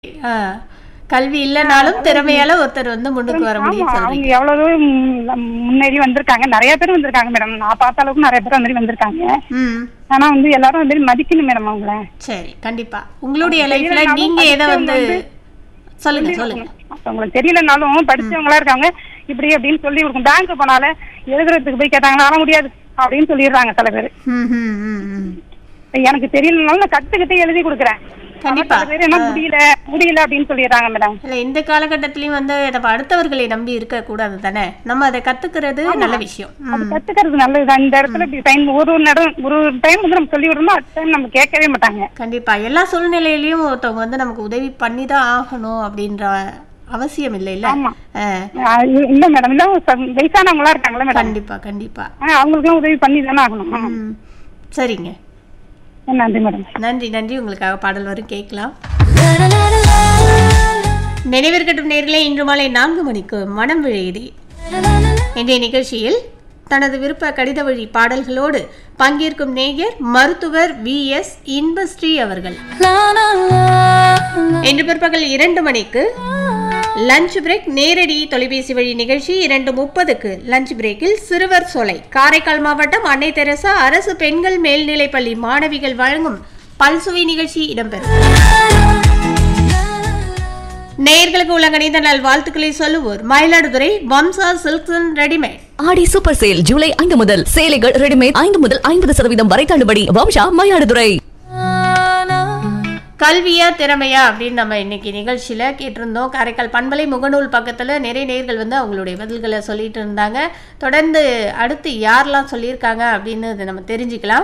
ஆ. கல்வி இல்லைனாலும் திறமையால ஒருத்தர் வந்து முன்னுக்கு வர முடியும் ஆமா, சொல்றீங்க அவங்க எவ்வளவு ம், முன்னேறி வந்திருக்காங்க நிறைய பேர் வந்திருக்காங்க மேடம் நான் பார்த்த அளவுக்கு நிறைய பேர் அந்த மாதிரி வந்திருக்காங்க ம் ஆனா வந்து எல்லாரும் அந்த மாதிரி மதிக்கணும் மேடம் அவங்கள சரி கண்டிப்பா உங்களுடைய லைஃப்ல தெரியலனாலும் நீங்க எதை வந்து படிச்சவங்க சொல்லுங்க சொல்லுங்க அவங்களுக்கு தெரியலனாலும் படிச்சவங்களா இருக்காங்க இப்படி அப்படின்னு சொல்லி கொடுக்கும் பேங்க் போனால எழுதுறதுக்கு போய் கேட்டாங்கன்னா வர முடியாது அப்படின்னு சொல்லிடுறாங்க சில பேர் ம், ம், ம், ம். எனக்கு தெரியலனாலும் நான் கத்துக்கிட்டு எழுதி கொடுக்குறேன் கண்டிப்பா. சில பேர் என்ன முடியல முடியல அப்படின்னு சொல்லிடுறாங்க மேடம் இல்ல இந்த காலகட்டத்திலயும் வந்து நம்ம அடுத்தவர்களை நம்பி இருக்க கூடாது தானே நம்ம அதை கத்துக்கிறது நல்ல விஷயம் அது ம். கத்துக்கிறது நல்லதுதான் இந்த இடத்துல இப்படி டைம் ஒரு ஒரு நேரம் ஒரு ஒரு டைம் வந்து நம்ம சொல்லி விடணும் அடுத்த டைம் நம்ம கேட்கவே மாட்டாங்க கண்டிப்பா எல்லா சூழ்நிலையிலயும் ஒருத்தவங்க வந்து நமக்கு உதவி பண்ணி தான் ஆகணும் அப்படின்ற அவசியம் இல்லை இல்ல ஆமா ஆ, ஆஹ் இல்ல- இல்ல மேடம் இல்ல ச- வயசானவங்களா இருக்காங்களா மேடம் கண்டிப்பா கண்டிப்பா அவங்களுக்குலாம் உதவி பண்ணி தானே ஆகணும் ஆ. ம். சரிங்க நன்றி மேடம் நன்றி நன்றி உங்களுக்காக பாடல் வரும் கேட்கலாம் நினைவிருக்கட்டும் நேர்களே இன்று மாலை நான்கு மணிக்கு மனம் விழையுதி இன்றைய நிகழ்ச்சியில் தனது விருப்ப கடித வழி பாடல்களோடு பங்கேற்கும் நேயர் மருத்துவர் வி எஸ் இன்பஸ்ரீ அவர்கள் இன்று பிற்பகல் இரண்டு மணிக்கு லஞ்ச் பிரேக் நேரடி தொலைபேசி வழி நிகழ்ச்சி இரண்டு முப்பதுக்கு லஞ்ச் பிரேக்கில் சிறுவர் சோலை காரைக்கால் மாவட்டம் அன்னை தெரசா அரசு பெண்கள் மேல்நிலைப்பள்ளி மாணவிகள் வழங்கும் பல்சுவை நிகழ்ச்சி இடம்பெறும் நேயர்களுக்கு உள்ள கணித நல் வாழ்த்துக்களை சொல்லுவோர் Mayiladuthurai Vamsa silks and readymade ஆடி சூப்பர் சேல் ஜூலை ஐந்து முதல் சேலைகள் ரெடிமேட் ஐந்து முதல் ஐம்பது சதவீதம் வரை தள்ளுபடி வம்சா மயிலாடுதுறை கல்வியா திறமையா அப்படின்னு நம்ம இன்னைக்கு நிகழ்ச்சியில கேட்டிருந்தோம் காரைக்கால் பண்பலை முகநூல் பக்கத்துல நிறைய நேர்கள் வந்து அவங்களுடைய பதில்களை சொல்லிட்டு இருந்தாங்க தொடர்ந்து அடுத்து யாரெல்லாம் சொல்லியிருக்காங்க அப்படின்னு இதை நம்ம தெரிஞ்சுக்கலாம்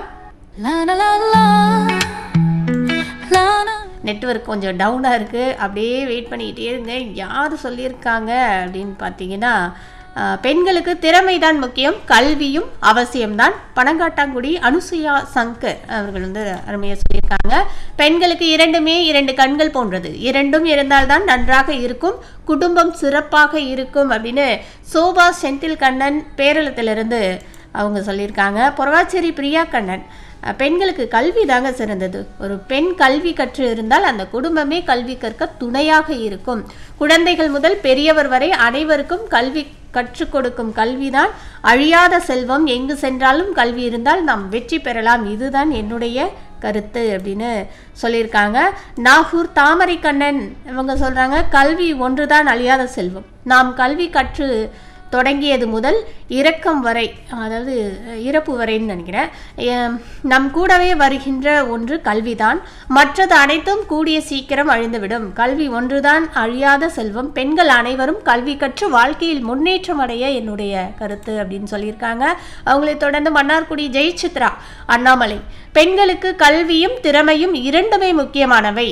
நெட்வொர்க் கொஞ்சம் டவுனாக இருக்குது அப்படியே வெயிட் பண்ணிக்கிட்டே இருங்க யார் சொல்லியிருக்காங்க அப்படின்னு பார்த்தீங்கன்னா ஆஹ், பெண்களுக்கு திறமைதான் முக்கியம் கல்வியும் அவசியம்தான் பனங்காட்டாங்குடி அனுசுயா சங்கர் அவர்கள் வந்து அருமையாக சொல்லியிருக்காங்க பெண்களுக்கு இரண்டுமே இரண்டு கண்கள் போன்றது இரண்டும் இருந்தால்தான் நன்றாக இருக்கும் குடும்பம் சிறப்பாக இருக்கும் அப்படின்னு சோபா செந்தில் கண்ணன் பேரளத்திலிருந்து அவங்க சொல்லியிருக்காங்க பொறவாச்சேரி பிரியா கண்ணன் அஹ், பெண்களுக்கு கல்வி தாங்க சிறந்தது ஒரு பெண் கல்வி கற்று இருந்தால் அந்த குடும்பமே கல்வி கற்க துணையாக இருக்கும் குழந்தைகள் முதல் பெரியவர் வரை அனைவருக்கும் கல்வி கற்றுக் கொடுக்கும் கல்விதான் அழியாத செல்வம் எங்கு சென்றாலும் கல்வி இருந்தால் நாம் வெற்றி பெறலாம் இதுதான் என்னுடைய கருத்து அப்படின்னு சொல்லியிருக்காங்க நாகூர் தாமரை கண்ணன் இவங்க சொல்றாங்க கல்வி ஒன்றுதான் அழியாத செல்வம் நாம் கல்வி கற்று தொடங்கியது முதல் இறக்கம் வரை அதாவது இறப்பு வரைன்னு நினைக்கிறேன் எம், நம் கூடவே வருகின்ற ஒன்று கல்விதான் மற்றது அனைத்தும் கூடிய சீக்கிரம் அழிந்துவிடும் கல்வி ஒன்றுதான் அழியாத செல்வம் பெண்கள் அனைவரும் கல்வி கற்று வாழ்க்கையில் முன்னேற்றம் அடைய என்னுடைய கருத்து அப்படின்னு சொல்லியிருக்காங்க அவங்களை தொடர்ந்து மன்னார்குடி ஜெயசித்ரா அண்ணாமலை பெண்களுக்கு கல்வியும் திறமையும் இரண்டுமே முக்கியமானவை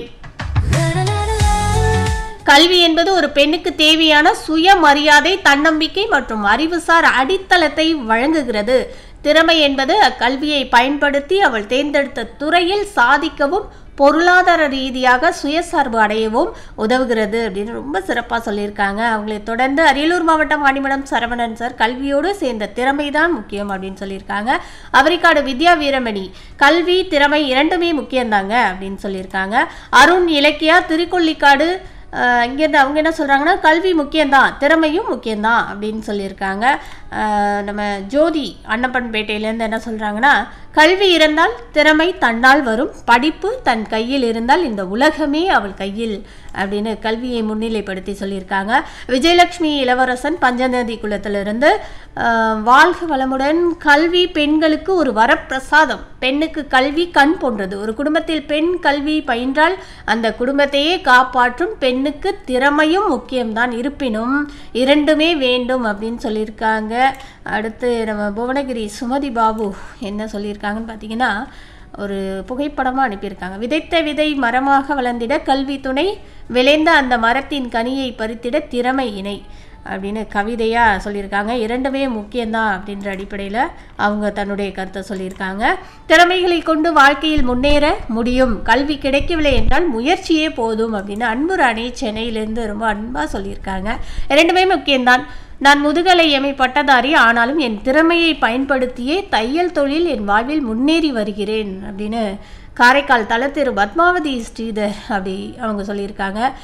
கல்வி என்பது ஒரு பெண்ணுக்கு தேவையான சுயமரியாதை தன்னம்பிக்கை மற்றும் அறிவுசார் அடித்தளத்தை வழங்குகிறது திறமை என்பது அக்கல்வியை பயன்படுத்தி அவள் தேர்ந்தெடுத்த துறையில் சாதிக்கவும் பொருளாதார ரீதியாக சுயசார்பு அடையவும் உதவுகிறது அப்படின்னு ரொம்ப சிறப்பாக சொல்லியிருக்காங்க அவங்களை தொடர்ந்து அரியலூர் மாவட்டம் ஆணிமடம் சரவணன் சார் கல்வியோடு சேர்ந்த திறமை தான் முக்கியம் அப்படின்னு சொல்லியிருக்காங்க அவரிக்காடு வித்யா வீரமணி கல்வி திறமை இரண்டுமே முக்கியம்தாங்க அப்படின்னு சொல்லியிருக்காங்க அருண் இலக்கியா திருக்கொள்ளிக்காடு ஆஹ் இங்கேருந்து அவங்க என்ன சொல்கிறாங்கன்னா கல்வி முக்கியம்தான் திறமையும் முக்கியம்தான் அப்படின்னு சொல்லியிருக்காங்க ஆஹ் நம்ம ஜோதி அன்னப்பன்பேட்டையிலேருந்து என்ன சொல்கிறாங்கன்னா கல்வி இருந்தால் திறமை தன்னால் வரும் படிப்பு தன் கையில் இருந்தால் இந்த உலகமே அவள் கையில் அப்படின்னு கல்வியை முன்னிலைப்படுத்தி சொல்லியிருக்காங்க விஜயலட்சுமி இளவரசன் பஞ்சநதி குலத்திலிருந்து ஆஹ் வாழ்க வளமுடன் கல்வி பெண்களுக்கு ஒரு வரப்பிரசாதம் பெண்ணுக்கு கல்வி கண் போன்றது ஒரு குடும்பத்தில் பெண் கல்வி பயின்றால் அந்த குடும்பத்தையே காப்பாற்றும் பெண்ணுக்கு திறமையும் முக்கியம்தான் இருப்பினும் இரண்டுமே வேண்டும் அப்படின்னு சொல்லியிருக்காங்க அடுத்து நம்ம புவனகிரி சுமதி பாபு என்ன சொல்லியிருக்காங்கன்னு பார்த்தீங்கன்னா ஒரு புகைப்படமாக அனுப்பியிருக்காங்க விதைத்த விதை மரமாக வளர்ந்திட கல்வி துணை விளைந்த அந்த மரத்தின் கனியை பறித்திட திறமை இணை அப்படின்னு கவிதையாக சொல்லியிருக்காங்க இரண்டுமே முக்கியம்தான் அப்படின்ற அடிப்படையில் அவங்க தன்னுடைய கருத்தை சொல்லியிருக்காங்க திறமைகளை கொண்டு வாழ்க்கையில் முன்னேற முடியும் கல்வி கிடைக்கவில்லை என்றால் முயற்சியே போதும் அப்படின்னு அன்பு ராணி சென்னையிலேருந்து ரொம்ப அன்பாக சொல்லியிருக்காங்க இரண்டுமே முக்கியம்தான் நான் முதுகலை எமை பட்டதாரி ஆனாலும் என் திறமையை பயன்படுத்தியே தையல் தொழில் என் வாழ்வில் முன்னேறி வருகிறேன் அப்படின்னு காரைக்கால் தலத்திரு பத்மாவதி ஸ்ரீதர் அப்படி அவங்க சொல்லியிருக்காங்க